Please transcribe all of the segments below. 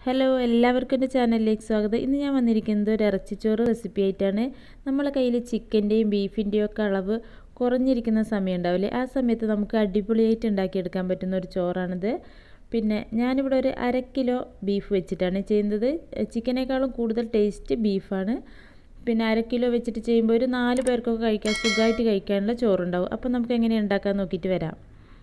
hello എല്ലാവർക്കും എൻ്റെ ചാനലിലേക്ക് സ്വാഗതം ഇന്ന് ഞാൻ വന്നിരിക്കുന്നത് ഒരു ഇറച്ചിച്ചോറ് റെസിപ്പി ആയിട്ടാണ് നമ്മളെ കയ്യിൽ ചിക്കൻ്റെയും ബീഫിൻ്റെയും ഒക്കെ അളവ് കുറഞ്ഞിരിക്കുന്ന സമയം ഉണ്ടാവില്ലേ ആ സമയത്ത് നമുക്ക് അടിപൊളിയായിട്ട് ഉണ്ടാക്കിയെടുക്കാൻ പറ്റുന്ന ഒരു ചോറാണിത് പിന്നെ ഞാനിവിടെ ഒരു അര കിലോ ബീഫ് വെച്ചിട്ടാണ് ചെയ്യുന്നത് ചിക്കനേക്കാളും കൂടുതൽ ടേസ്റ്റ് ബീഫാണ് പിന്നെ അര കിലോ വെച്ചിട്ട് ചെയ്യുമ്പോൾ ഒരു നാല് പേർക്കൊക്കെ കഴിക്കാൻ സുഖമായിട്ട് കഴിക്കാനുള്ള ചോറുണ്ടാവും അപ്പോൾ നമുക്ക് എങ്ങനെ ഉണ്ടാക്കാൻ നോക്കിയിട്ട് വരാം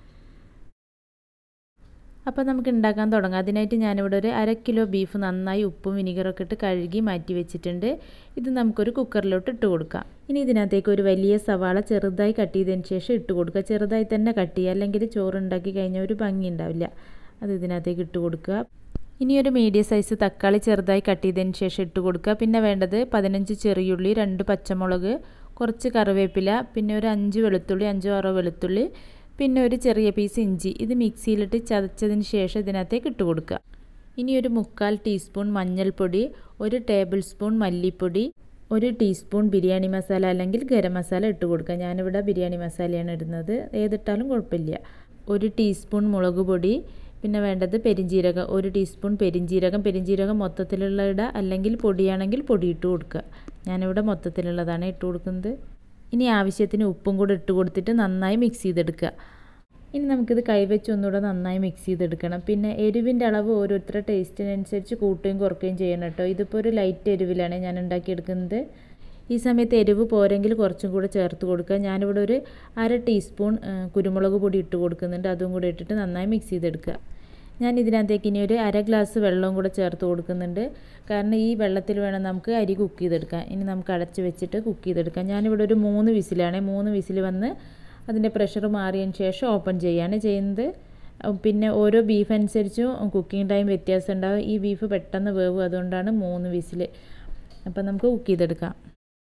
അപ്പോൾ നമുക്ക് ഉണ്ടാക്കാൻ തുടങ്ങാം അതിനായിട്ട് ഞാനിവിടെ ഒരു അര കിലോ ബീഫ് നന്നായി ഉപ്പും വിനിഗറൊക്കെ ഇട്ട് കഴുകി മാറ്റി വെച്ചിട്ടുണ്ട് ഇത് നമുക്കൊരു കുക്കറിലോട്ട് ഇട്ട് കൊടുക്കാം ഇനി ഇതിനകത്തേക്ക് ഒരു വലിയ സവാള ചെറുതായി കട്ട് ചെയ്തതിന് ശേഷം ഇട്ട് കൊടുക്കുക ചെറുതായി തന്നെ കട്ട് ചെയ്യുക അല്ലെങ്കിൽ ചോറ് ഉണ്ടാക്കി കഴിഞ്ഞാൽ ഒരു ഭംഗി ഉണ്ടാവില്ല അത് ഇതിനകത്തേക്ക് ഇട്ട് കൊടുക്കുക ഇനി ഒരു മീഡിയം സൈസ് തക്കാളി ചെറുതായി കട്ട് ചെയ്തതിന് ശേഷം ഇട്ട് കൊടുക്കുക പിന്നെ വേണ്ടത് പതിനഞ്ച് ചെറിയുള്ളി രണ്ട് പച്ചമുളക് കുറച്ച് കറിവേപ്പില പിന്നെ ഒരു അഞ്ച് വെളുത്തുള്ളി അഞ്ചോ ആറോ വെളുത്തുള്ളി പിന്നെ ഒരു ചെറിയ പീസ് ഇഞ്ചി ഇത് മിക്സിയിലിട്ട് ചതച്ചതിന് ശേഷം ഇതിനകത്തേക്ക് ഇട്ട് കൊടുക്കുക ഇനി ഒരു മുക്കാൽ ടീസ്പൂൺ മഞ്ഞൾപ്പൊടി ഒരു ടേബിൾ സ്പൂൺ മല്ലിപ്പൊടി ഒരു ടീസ്പൂൺ ബിരിയാണി മസാല അല്ലെങ്കിൽ ഗരം മസാല ഇട്ട് കൊടുക്കുക ഞാനിവിടെ ബിരിയാണി മസാലയാണ് ഇടുന്നത് ഏതിട്ടാലും കുഴപ്പമില്ല ഒരു ടീസ്പൂൺ മുളക് പൊടി പിന്നെ വേണ്ടത് പെരിഞ്ജീരകം ഒരു ടീസ്പൂൺ പെരിഞ്ജീരകം പെരിഞ്ജീരകം മൊത്തത്തിലുള്ള ഇടുക അല്ലെങ്കിൽ പൊടിയാണെങ്കിൽ പൊടി ഇട്ട് കൊടുക്കുക ഞാനിവിടെ മൊത്തത്തിലുള്ളതാണ് ഇട്ട് കൊടുക്കുന്നത് ഇനി ആവശ്യത്തിന് ഉപ്പും കൂടെ ഇട്ട് കൊടുത്തിട്ട് നന്നായി മിക്സ് ചെയ്തെടുക്കുക ഇനി നമുക്കിത് കൈവച്ച് ഒന്നുകൂടെ നന്നായി മിക്സ് ചെയ്തെടുക്കണം പിന്നെ എരിവിൻ്റെ അളവ് ഓരോരുത്തരുടെ ടേസ്റ്റിനനുസരിച്ച് കൂട്ടുകയും കുറയ്ക്കുകയും ചെയ്യണം കേട്ടോ ഇതിപ്പോൾ ഒരു ലൈറ്റ് എരിവിലാണ് ഞാൻ ഉണ്ടാക്കിയെടുക്കുന്നത് ഈ സമയത്ത് എരിവ് പോരെങ്കിൽ കുറച്ചും കൂടെ ചേർത്ത് കൊടുക്കുക ഞാനിവിടെ ഒരു അര ടീസ്പൂൺ കുരുമുളക് പൊടി ഇട്ട് കൊടുക്കുന്നുണ്ട് അതും കൂടെ ഇട്ടിട്ട് നന്നായി മിക്സ് ചെയ്തെടുക്കുക ഞാൻ ഇതിനകത്തേക്ക് ഇനി ഒരു അര ഗ്ലാസ് വെള്ളവും കൂടെ ചേർത്ത് കൊടുക്കുന്നുണ്ട് കാരണം ഈ വെള്ളത്തിൽ വേണം നമുക്ക് അരി കുക്ക് ചെയ്തെടുക്കാൻ ഇനി നമുക്ക് അടച്ച് വെച്ചിട്ട് കുക്ക് ചെയ്തെടുക്കാം ഞാനിവിടെ ഒരു മൂന്ന് വിസിലാണ് മൂന്ന് വിസിൽ വന്ന് അതിൻ്റെ പ്രഷർ മാറിയതിന് ശേഷം ഓപ്പൺ ചെയ്യുകയാണ് ചെയ്യുന്നത് പിന്നെ ഓരോ ബീഫ് അനുസരിച്ചും കുക്കിംഗ് ടൈം വ്യത്യാസം ഉണ്ടാവും ഈ ബീഫ് പെട്ടെന്ന് വേവും അതുകൊണ്ടാണ് മൂന്ന് വിസിൽ അപ്പം നമുക്ക് കുക്ക് ചെയ്തെടുക്കാം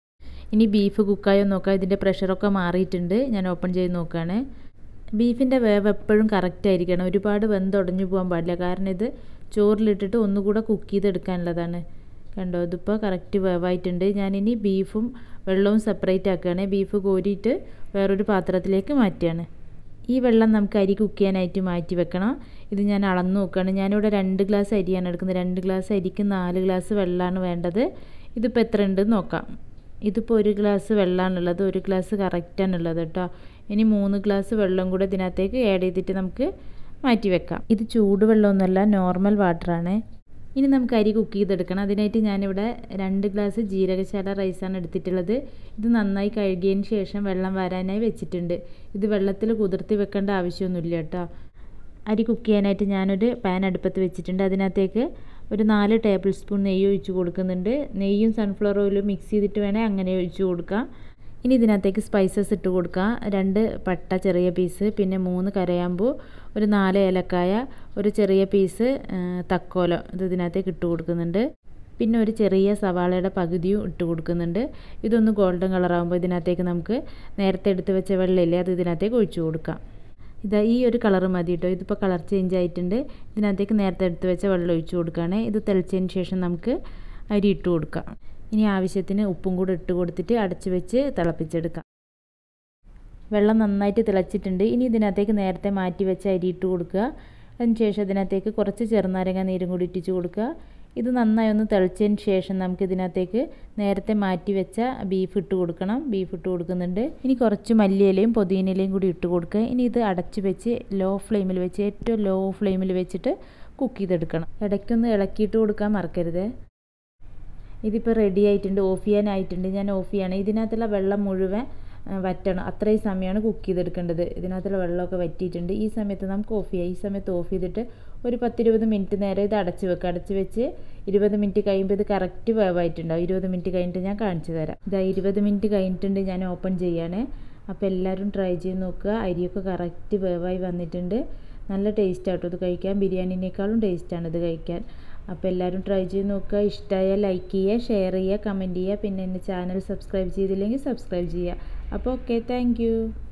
ഇനി ബീഫ് കുക്കായോ നോക്കാം ഇതിൻ്റെ പ്രഷറൊക്കെ മാറിയിട്ടുണ്ട് ഞാൻ ഓപ്പൺ ചെയ്ത് നോക്കുകയാണ് ബീഫിൻ്റെ വേവ് എപ്പോഴും കറക്റ്റ് ആയിരിക്കണം ഒരുപാട് വെന്തുടഞ്ഞു പോകാൻ പാടില്ല കാരണം ഇത് ചോറിലിട്ടിട്ട് ഒന്നുകൂടെ കുക്ക് ചെയ്തെടുക്കാനുള്ളതാണ് കണ്ടോ ഇതിപ്പോൾ കറക്റ്റ് വേവായിട്ടുണ്ട് ഞാനിനി ബീഫും വെള്ളവും സെപ്പറേറ്റ് ആക്കുകയാണ് ബീഫ് കോരിയിട്ട് വേറൊരു പാത്രത്തിലേക്ക് മാറ്റുകയാണ് ഈ വെള്ളം നമുക്ക് അരി കുക്ക് ചെയ്യാനായിട്ട് മാറ്റി വെക്കണം ഇത് ഞാൻ അളന്ന് നോക്കുകയാണ് ഞാനിവിടെ രണ്ട് ഗ്ലാസ് അരിയാണ് എടുക്കുന്നത് രണ്ട് ഗ്ലാസ് അരിക്ക് നാല് ഗ്ലാസ് വെള്ളമാണ് വേണ്ടത് ഇതിപ്പോൾ എത്ര ഉണ്ടെന്ന് നോക്കാം ഇതിപ്പോൾ ഒരു ഗ്ലാസ് വെള്ളമാണുള്ളത് ഒരു ഗ്ലാസ് കറക്റ്റാണുള്ളത് കേട്ടോ ഇനി മൂന്ന് ഗ്ലാസ് വെള്ളം കൂടെ ഇതിനകത്തേക്ക് ആഡ് ചെയ്തിട്ട് നമുക്ക് മാറ്റി വെക്കാം ഇത് ചൂടുവെള്ളമൊന്നുമല്ല നോർമൽ വാട്ടറാണ് ഇനി നമുക്ക് അരി കുക്ക് ചെയ്തെടുക്കണം അതിനായിട്ട് ഞാനിവിടെ രണ്ട് ഗ്ലാസ് ജീരകശാല റൈസാണ് എടുത്തിട്ടുള്ളത് ഇത് നന്നായി കഴുകിയതിന് ശേഷം വെള്ളം വരാനായി വെച്ചിട്ടുണ്ട് ഇത് വെള്ളത്തിൽ കുതിർത്തി വെക്കേണ്ട ആവശ്യമൊന്നുമില്ല കേട്ടോ അരി കുക്ക് ചെയ്യാനായിട്ട് ഞാനൊരു പാൻ അടുപ്പത്ത് വെച്ചിട്ടുണ്ട് അതിനകത്തേക്ക് ഒരു നാല് ടേബിൾ സ്പൂൺ നെയ്യ് ഒഴിച്ച് കൊടുക്കുന്നുണ്ട് നെയ്യും സൺഫ്ലവർ ഓയിലും മിക്സ് ചെയ്തിട്ട് വേണേൽ അങ്ങനെ ഒഴിച്ച് കൊടുക്കാം ഇനി ഇതിനകത്തേക്ക് സ്പൈസസ് ഇട്ട് കൊടുക്കുക രണ്ട് പട്ട ചെറിയ പീസ് പിന്നെ മൂന്ന് കരയാമ്പൂ ഒരു നാല് ഏലക്കായ ഒരു ചെറിയ പീസ് തക്കോലം ഇത് ഇതിനകത്തേക്ക് ഇട്ട് കൊടുക്കുന്നുണ്ട് പിന്നെ ഒരു ചെറിയ സവാളയുടെ പകുതിയും ഇട്ട് കൊടുക്കുന്നുണ്ട് ഇതൊന്ന് ഗോൾഡൻ കളറാകുമ്പോൾ ഇതിനകത്തേക്ക് നമുക്ക് നേരത്തെ എടുത്ത് വെച്ച വെള്ളമില്ലേ അത് ഇതിനകത്തേക്ക് ഒഴിച്ചു കൊടുക്കാം ഇതാ ഈ ഒരു കളർ മതി കേട്ടോ ഇതിപ്പോൾ കളർ ചേഞ്ച് ആയിട്ടുണ്ട് ഇതിനകത്തേക്ക് നേരത്തെ എടുത്ത് വെച്ച വെള്ളം ഒഴിച്ചു കൊടുക്കുകയാണ് ഇത് തെളിച്ചതിന് ശേഷം നമുക്ക് അരി ഇട്ട് കൊടുക്കാം ഇനി ആവശ്യത്തിന് ഉപ്പും കൂടെ ഇട്ട് കൊടുത്തിട്ട് അടച്ച് വെച്ച് തിളപ്പിച്ചെടുക്കാം വെള്ളം നന്നായിട്ട് തിളച്ചിട്ടുണ്ട് ഇനി ഇതിനകത്തേക്ക് നേരത്തെ മാറ്റി വെച്ച അരി ഇട്ട് കൊടുക്കുക അതിന് ശേഷം ഇതിനകത്തേക്ക് കുറച്ച് ചെറുനാരങ്ങ നീരും കൂടി ഇട്ടിച്ച് കൊടുക്കുക ഇത് നന്നായി ഒന്ന് തിളച്ചതിന് ശേഷം നമുക്ക് ഇതിനകത്തേക്ക് നേരത്തെ മാറ്റി വെച്ച ബീഫ് ഇട്ട് കൊടുക്കണം ബീഫ് ഇട്ട് കൊടുക്കുന്നുണ്ട് ഇനി കുറച്ച് മല്ലിയിലയും പുതിനയിലയും കൂടി ഇട്ട് കൊടുക്കുക ഇനി ഇത് അടച്ച് വെച്ച് ലോ ഫ്ലെയിമിൽ വെച്ച് ഏറ്റവും ലോ ഫ്ലെയിമിൽ വെച്ചിട്ട് കുക്ക് ചെയ്തെടുക്കണം ഇടയ്ക്കൊന്ന് ഇളക്കിയിട്ട് കൊടുക്കാൻ മറക്കരുത് ഇതിപ്പോൾ റെഡി ആയിട്ടുണ്ട് ഓഫ് ചെയ്യാനായിട്ടുണ്ട് ഞാൻ ഓഫ് ചെയ്യാണ് ഇതിനകത്തുള്ള വെള്ളം മുഴുവൻ വറ്റണം അത്രയും സമയമാണ് കുക്ക് ചെയ്തെടുക്കേണ്ടത് ഇതിനകത്തുള്ള വെള്ളമൊക്കെ വറ്റിയിട്ടുണ്ട് ഈ സമയത്ത് നമുക്ക് ഓഫ് ചെയ്യാം ഈ സമയത്ത് ഓഫ് ചെയ്തിട്ട് ഒരു പത്തിരുപത് മിനിറ്റ് നേരം ഇത് അടച്ച് വെക്കുക അടച്ച് വെച്ച് ഇരുപത് മിനിറ്റ് കഴിയുമ്പോൾ ഇത് കറക്റ്റ് വേവായിട്ടുണ്ടാവും ഇരുപത് മിനിറ്റ് കഴിഞ്ഞിട്ട് ഞാൻ കാണിച്ചു തരാം ഇതാ ഇരുപത് മിനിറ്റ് കഴിഞ്ഞിട്ടുണ്ട് ഞാൻ ഓപ്പൺ ചെയ്യാണ് അപ്പോൾ എല്ലാവരും ട്രൈ ചെയ്ത് നോക്കുക അരിയൊക്കെ കറക്റ്റ് വേവായി വന്നിട്ടുണ്ട് നല്ല ടേസ്റ്റ് ആട്ടോ ഇത് കഴിക്കാൻ ബിരിയാണിനേക്കാളും ടേസ്റ്റാണ് ഇത് കഴിക്കാൻ അപ്പോൾ എല്ലാവരും ട്രൈ ചെയ്ത് നോക്കുക ഇഷ്ടമായാൽ ലൈക്ക് ചെയ്യുക ഷെയർ ചെയ്യുക കമൻറ്റ് ചെയ്യുക പിന്നെ എൻ്റെ ചാനൽ സബ്സ്ക്രൈബ് ചെയ്തില്ലെങ്കിൽ സബ്സ്ക്രൈബ് ചെയ്യുക അപ്പോൾ ഓക്കെ താങ്ക്